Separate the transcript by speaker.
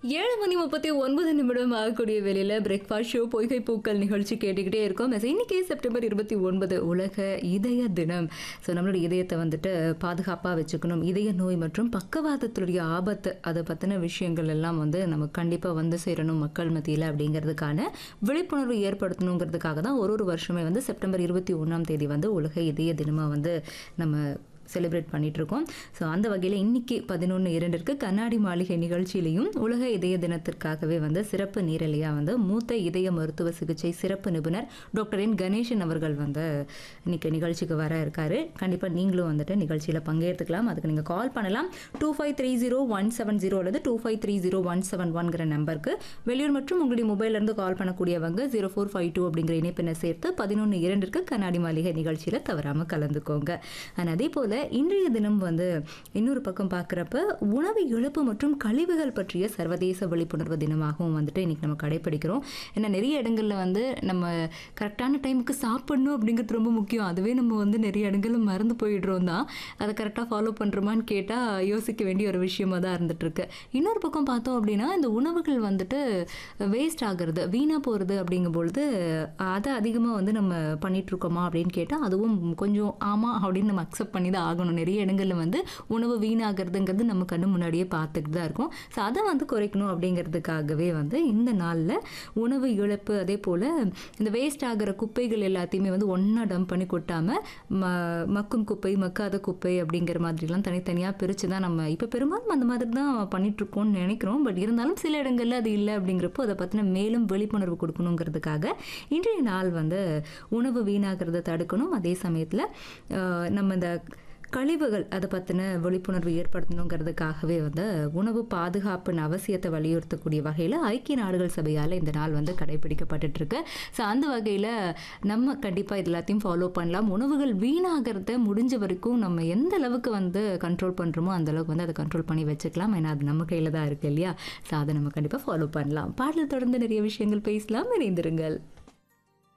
Speaker 1: ஏழு மணி முப்பத்தி ஒன்பது நிமிடம் ஆகக்கூடிய வேலையில் பிரேக்ஃபாஸ்ட் ஷோ பொய்கை பூக்கள் நிகழ்ச்சி கேட்டுக்கிட்டே இருக்கோம் As இன்னைக்கு செப்டம்பர் இருபத்தி ஒன்பது உலக இதய தினம் ஸோ நம்மளோட இதயத்தை வந்துட்டு பாதுகாப்பாக வச்சுக்கணும் இதய நோய் மற்றும் பக்கவாதத்துடைய ஆபத்து அதை பற்றின விஷயங்கள் எல்லாம் வந்து நம்ம கண்டிப்பாக வந்து சேரணும் மக்கள் மத்தியில் அப்படிங்கிறதுக்கான விழிப்புணர்வு ஏற்படுத்தணுங்கிறதுக்காக தான் ஒரு ஒரு வருஷமே வந்து செப்டம்பர் இருபத்தி ஒன்றாம் தேதி வந்து உலக இதய தினமாக வந்து நம்ம செலிப்ரேட் பண்ணிட்டு இருக்கோம் ஸோ அந்த வகையில் இன்னைக்கு பதினொன்று இரண்டிற்கு கண்ணாடி மாளிகை நிகழ்ச்சியிலையும் உலக இதய தினத்திற்காகவே வந்து சிறப்பு நீரலையாக வந்து மூத்த இதய மருத்துவ சிகிச்சை சிறப்பு நிபுணர் டாக்டர் என் கணேசன் அவர்கள் வந்து இன்னைக்கு நிகழ்ச்சிக்கு வர இருக்காரு கண்டிப்பாக நீங்களும் வந்துட்டு நிகழ்ச்சியில் பங்கேற்றுக்கலாம் அதுக்கு நீங்கள் கால் பண்ணலாம் two five three zero one seven zero அல்லது two five three zero one seven ஒன்கிற நம்பருக்கு வெளியூர் மற்றும் உங்களுடைய மொபைல்லேருந்து கால் பண்ணக்கூடியவங்க ஜீரோ ஃபோர் ஃபைவ் டூ அப்படிங்கிற இணைப்பினை சேர்த்து பதினொன்று இரண்டிற்கு கண்ணாடி மாளிகை நிகழ்ச்சியில் தவறாமல் கலந்துக்கோங்க அண்ட் அதே போல் இன்றைய தினம் வந்து இன்னொரு பக்கம் பார்க்குறப்ப உணவு இழப்பு மற்றும் கழிவுகள் பற்றிய சர்வதேச விழிப்புணர்வு தினமாகவும் வந்துட்டு இன்னைக்கு நம்ம கடைப்பிடிக்கிறோம் ஏன்னா நிறைய இடங்களில் வந்து நம்ம கரெக்டான டைமுக்கு சாப்பிடணும் அப்படிங்கிறது ரொம்ப முக்கியம் அதுவே நம்ம வந்து நிறைய இடங்களில் மறந்து போயிடுறோம் தான் அதை கரெக்டாக ஃபாலோ பண்ணுறோமான்னு கேட்டால் யோசிக்க வேண்டிய ஒரு விஷயமா தான் இருந்துட்டுருக்கு இன்னொரு பக்கம் பார்த்தோம் அப்படின்னா இந்த உணவுகள் வந்துட்டு வேஸ்ட் ஆகுறது வீணாக போகிறது அப்படிங்கும்பொழுது அதை அதிகமாக வந்து நம்ம பண்ணிட்டு இருக்கோமா அப்படின்னு கேட்டால் அதுவும் கொஞ்சம் ஆமாம் அப்படின்னு நம்ம அக்செப்ட் பண்ணி தான் ஆகணும் நிறைய இடங்களில் வந்து உணவு வீணாகிறதுங்கிறது நம்ம கண்ணு முன்னாடியே பார்த்துட்டு தான் இருக்கோம் ஸோ அதை வந்து குறைக்கணும் அப்படிங்கிறதுக்காகவே வந்து இந்த நாளில் உணவு இழப்பு அதே போல் இந்த வேஸ்ட் ஆகிற குப்பைகள் எல்லாத்தையுமே வந்து ஒன்றா டம்ப் பண்ணி கொட்டாமல் ம மக்கும் குப்பை மக்காத குப்பை அப்படிங்கிற மாதிரிலாம் தனித்தனியாக பிரித்து தான் நம்ம இப்போ பெரும்பாலும் அந்த மாதிரி தான் பண்ணிகிட்ருக்கோம்னு நினைக்கிறோம் பட் இருந்தாலும் சில இடங்களில் அது இல்லை அப்படிங்கிறப்போ அதை பற்றின மேலும் விழிப்புணர்வு கொடுக்கணுங்கிறதுக்காக இன்றைய நாள் வந்து உணவு வீணாகிறத தடுக்கணும் அதே சமயத்தில் நம்ம இந்த கழிவுகள் அதை பற்றின விழிப்புணர்வு ஏற்படுத்தணுங்கிறதுக்காகவே வந்து உணவு பாதுகாப்பின் அவசியத்தை வலியுறுத்தக்கூடிய வகையில் ஐக்கிய நாடுகள் சபையால் இந்த நாள் வந்து கடைபிடிக்கப்பட்டுட்டு இருக்கு ஸோ அந்த வகையில் நம்ம கண்டிப்பாக இது எல்லாத்தையும் ஃபாலோ பண்ணலாம் உணவுகள் வீணாகிறத முடிஞ்ச வரைக்கும் நம்ம எந்த அளவுக்கு வந்து கண்ட்ரோல் பண்ணுறோமோ அந்த அளவுக்கு வந்து அதை கண்ட்ரோல் பண்ணி வச்சுக்கலாம் ஏன்னா அது நம்ம கையில் தான் இருக்குது இல்லையா ஸோ அதை நம்ம கண்டிப்பாக ஃபாலோ பண்ணலாம் பாடல் தொடர்ந்து நிறைய விஷயங்கள் பேசலாம் இணைந்திருங்கள்